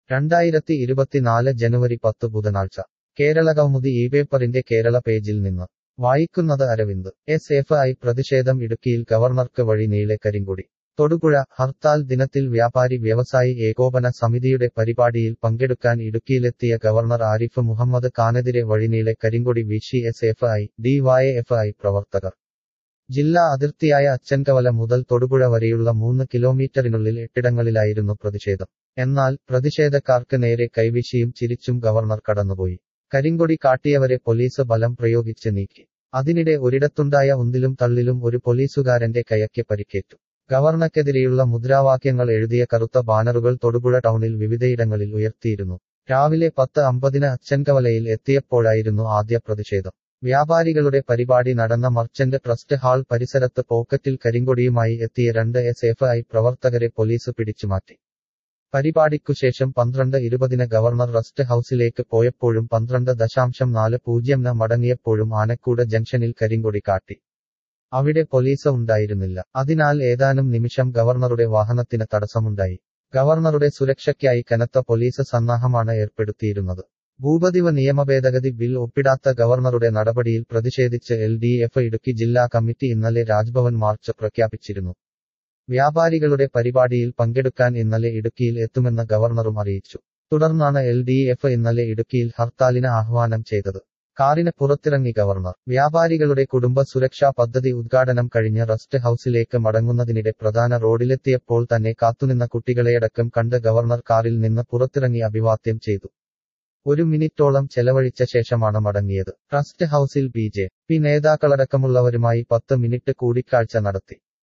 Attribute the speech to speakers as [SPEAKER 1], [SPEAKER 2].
[SPEAKER 1] രണ്ടായിരത്തി ഇരുപത്തിനാല് ജനുവരി പത്ത് ബുധനാഴ്ച കേരളകൗമുദി ഈ പേപ്പറിന്റെ കേരള പേജിൽ നിന്ന് വായിക്കുന്നത് അരവിന്ദ് എസ് എഫ് ഐ പ്രതിഷേധം ഇടുക്കിയിൽ ഗവർണർക്ക് വഴി നീളെ കരിങ്കൊടി തൊടുപുഴ ഹർത്താൽ ദിനത്തിൽ വ്യാപാരി വ്യവസായി ഏകോപന സമിതിയുടെ പരിപാടിയിൽ പങ്കെടുക്കാൻ ഇടുക്കിയിലെത്തിയ ഗവർണർ ആരിഫ് മുഹമ്മദ് ഖാനെതിരെ വഴിനീളെ കരിങ്കൊടി വീശി S F I DYF I പ്രവർത്തകർ ജില്ലാ അതിർത്തിയായ അച്ചൻകവല മുതൽ തൊടുപുഴ വരെയുള്ള മൂന്ന് കിലോമീറ്ററിനുള്ളിൽ എട്ടിടങ്ങളിലായിരുന്നു പ്രതിഷേധം എന്നാൽ പ്രതിഷേധക്കാർക്ക് നേരെ കൈവീശിയും ചിരിച്ചും ഗവർണർ കടന്നുപോയി കരിങ്കൊടി കാട്ടിയവരെ പോലീസ് ബലം പ്രയോഗിച്ച് നീക്കി അതിനിടെ ഒരിടത്തുണ്ടായ ഉന്തിലും തള്ളിലും ഒരു പോലീസുകാരന്റെ കൈയ്ക്ക് പരിക്കേറ്റു ഗവർണർക്കെതിരെയുള്ള മുദ്രാവാക്യങ്ങൾ എഴുതിയ കറുത്ത ബാനറുകൾ തൊടുപുഴ ടൗണിൽ വിവിധയിടങ്ങളിൽ ഉയർത്തിയിരുന്നു രാവിലെ പത്ത് അമ്പതിന് അച്ചൻകവലയിൽ എത്തിയപ്പോഴായിരുന്നു ആദ്യ പ്രതിഷേധം വ്യാപാരികളുടെ പരിപാടി നടന്ന മർച്ചന്റ് ട്രസ്റ്റ് ഹാൾ പരിസരത്ത് പോക്കറ്റിൽ കരിങ്കൊടിയുമായി എത്തിയ രണ്ട് എസ് എഫ് ഐ പ്രവർത്തകരെ പോലീസ് പിടിച്ചുമാറ്റി പരിപാടിക്കുശേഷം പന്ത്രണ്ട് ഇരുപതിന് ഗവർണർ റസ്റ്റ് ഹൌസിലേക്ക് പോയപ്പോഴും പന്ത്രണ്ട് ദശാംശം നാല് പൂജ്യംന് മടങ്ങിയപ്പോഴും ആനക്കൂട് ജംഗ്ഷനിൽ കരിങ്കൊടി കാട്ടി അവിടെ പോലീസ് ഉണ്ടായിരുന്നില്ല അതിനാൽ ഏതാനും നിമിഷം ഗവർണറുടെ വാഹനത്തിന് തടസ്സമുണ്ടായി ഗവർണറുടെ സുരക്ഷയ്ക്കായി കനത്ത പോലീസ് സന്നാഹമാണ് ഏർപ്പെടുത്തിയിരുന്നത് ഭൂപതിവ് നിയമഭേദഗതി ബിൽ ഒപ്പിടാത്ത ഗവർണറുടെ നടപടിയിൽ പ്രതിഷേധിച്ച് എൽ ഡി എഫ് ഇടുക്കി ജില്ലാ കമ്മിറ്റി ഇന്നലെ രാജ്ഭവൻ മാർച്ച് പ്രഖ്യാപിച്ചിരുന്നു വ്യാപാരികളുടെ പരിപാടിയിൽ പങ്കെടുക്കാൻ ഇന്നലെ ഇടുക്കിയിൽ എത്തുമെന്ന് ഗവർണറും അറിയിച്ചു തുടർന്നാണ് എൽ ഡി എഫ് ഇന്നലെ ഇടുക്കിയിൽ ഹർത്താലിന് ആഹ്വാനം ചെയ്തത് കാറിന് പുറത്തിറങ്ങി ഗവർണർ വ്യാപാരികളുടെ കുടുംബ സുരക്ഷാ പദ്ധതി ഉദ്ഘാടനം കഴിഞ്ഞ് റസ്റ്റ് ഹൌസിലേക്ക് മടങ്ങുന്നതിനിടെ പ്രധാന റോഡിലെത്തിയപ്പോൾ തന്നെ കാത്തുനിന്ന കുട്ടികളെയടക്കം കണ്ട് ഗവർണർ കാറിൽ നിന്ന് പുറത്തിറങ്ങി അഭിവാദ്യം ചെയ്തു ഒരു മിനിറ്റോളം ചെലവഴിച്ച ശേഷമാണ് മടങ്ങിയത് ട്രസ്റ്റ് ഹൌസിൽ ബി ജെ പി നേതാക്കളടക്കമുള്ളവരുമായി പത്ത് മിനിറ്റ് കൂടിക്കാഴ്ച നടത്തി